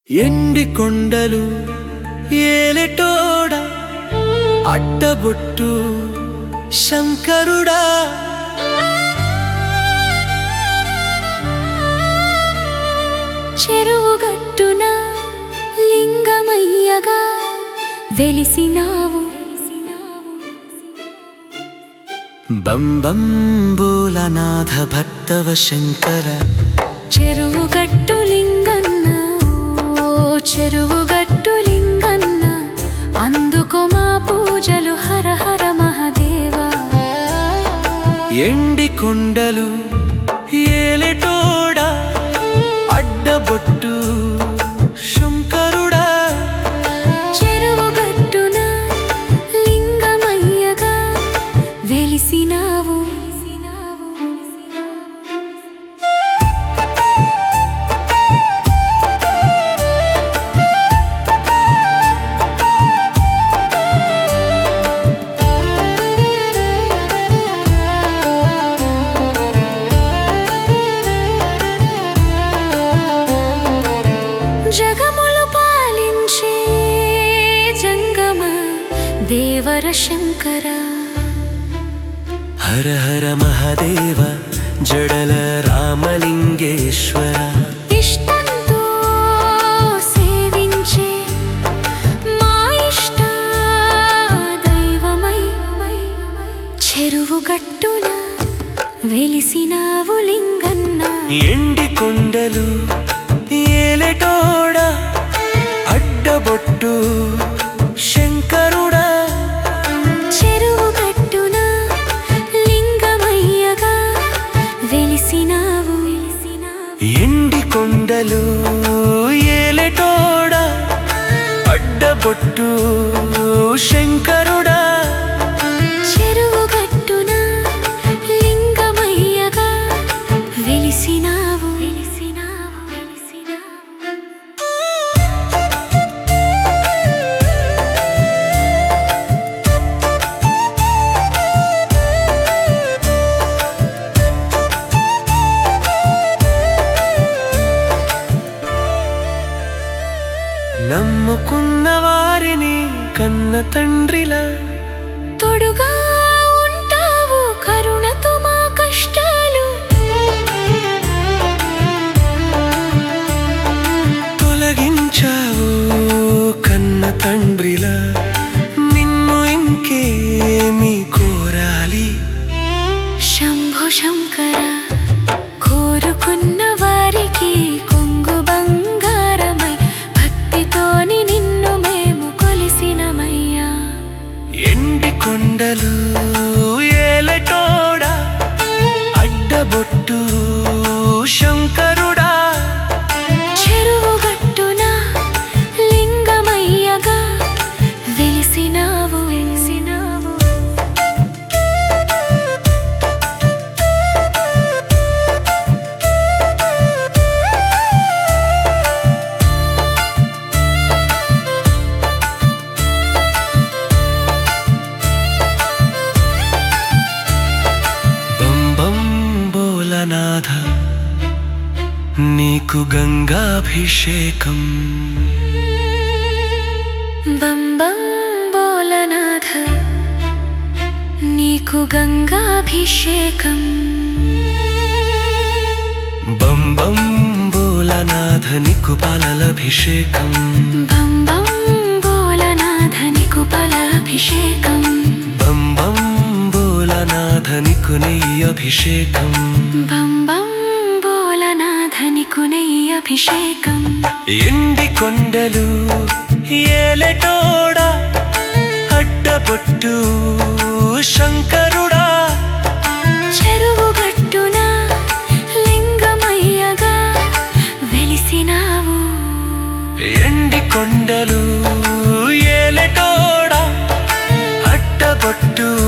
ఎండి కొండలు ఏలెటోడ అడ్డబొట్టు శంకరుడా చెరువు గట్టున లింగమయ్యగా వెలిసినావు బం బం బోలనాథ భక్తవ శంకర చెరువు గట్టు లింగన్న ఓ చెరువు గట్టు లింగన్న అందుకో మా పూజలు హర హర మహదేవా ఎండి కొండలు ఏలెటోడ అడ్డబొట్టు శంకరుడా చెరువు గట్టున లింగమయ్యగా వెలిసినావు జగములు పాలించే జంగమ దేవర శంకర హర హర మహదేవ జడల రామలింగేశ్వర ఇష్టంతో సేవించే మా ఇష్ట దైవమై చెరువు గట్టున వెలిసినావు లింగన్న ఎండి కొండలు ఏలెటోడ అడ్డబొట్టు శంకరుడా చెరువు గట్టున లింగమయ్యగా వెలిసినావు ఎండి కొండలు ఏలెటోడ అడ్డబొట్టు శంకరుడా చెరువు గట్టున లింగమయ్యగా వెలిసినావు వెలిసినావు వెలిసినావు నమ్ముకున్న వారిని కన్న తండ్రిలా తోడుగా ఉంటావు కరుణతో మా కష్టాలు తొలగించావు కన్న తండ్రిలా నిన్ను ఇంకేమి కోరాలి శంభో శంకర కోరుకున్న వారికి కొంగు బంగారమై భక్తితోని నిన్ను మేము కొలిసినమయ్యా ఎండి కొండలు ఏలటోడా అడ్డబొట్టు శంకరుడా చెరువు గట్టున లింగమయ్యగా వెలిసినావు వెలిసినావు బం బం బోలనాథ నీకు గంగాభిషేకం బం బం బోలనాథ నీకు గంగాభిషేకం బం బం బోలనాథ నీకు పాలలభిషేకం బం బం బోలనాథ నీకు ఫలాభిషేకం బం బం బోలనాథ నీకు నెయ్యి అభిషేకం బం బం బోలనాథ నీకు నెయ్యి అభిషేకం ఎండి కొండలు ఏలటోడా అడ్డబొట్టు శంకరుడా చెరువు గట్టున లింగమయ్యగా వెలిసినావు ఎండి కొండలు ఏలటోడా అడ్డబొట్టు